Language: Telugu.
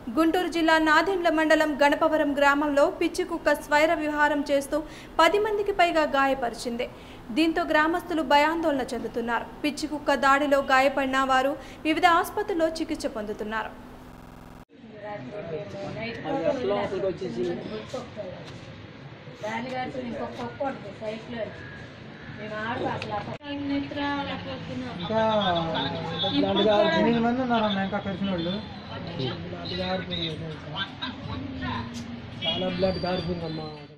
గుంటూరు జిల్లా నాదెండ్ల మండలం గణపవరం గ్రామంలో పిచ్చి కుక్క స్వైర విహారం చేస్తూ పది మందికి పైగా గాయపరిచింది దీంతో గ్రామస్తులు భయాందోళన చెందుతున్నారు పిచ్చి కుక్క దాడిలో గాయపడిన వారు వివిధ ఆసుపత్రుల్లో చికిత్స పొందుతున్నారు దాని గారు ఇంకొక కుక్క ఉంటుంది సైట్లో మేము ఆడు అసలు ఇంకా ఎనిమిది మంది ఉన్నారన్న ఇంకా కలిసిన వాళ్ళు బ్లడ్ గారిపోయింది చాలా బ్లడ్ గారిపోయిందమ్మా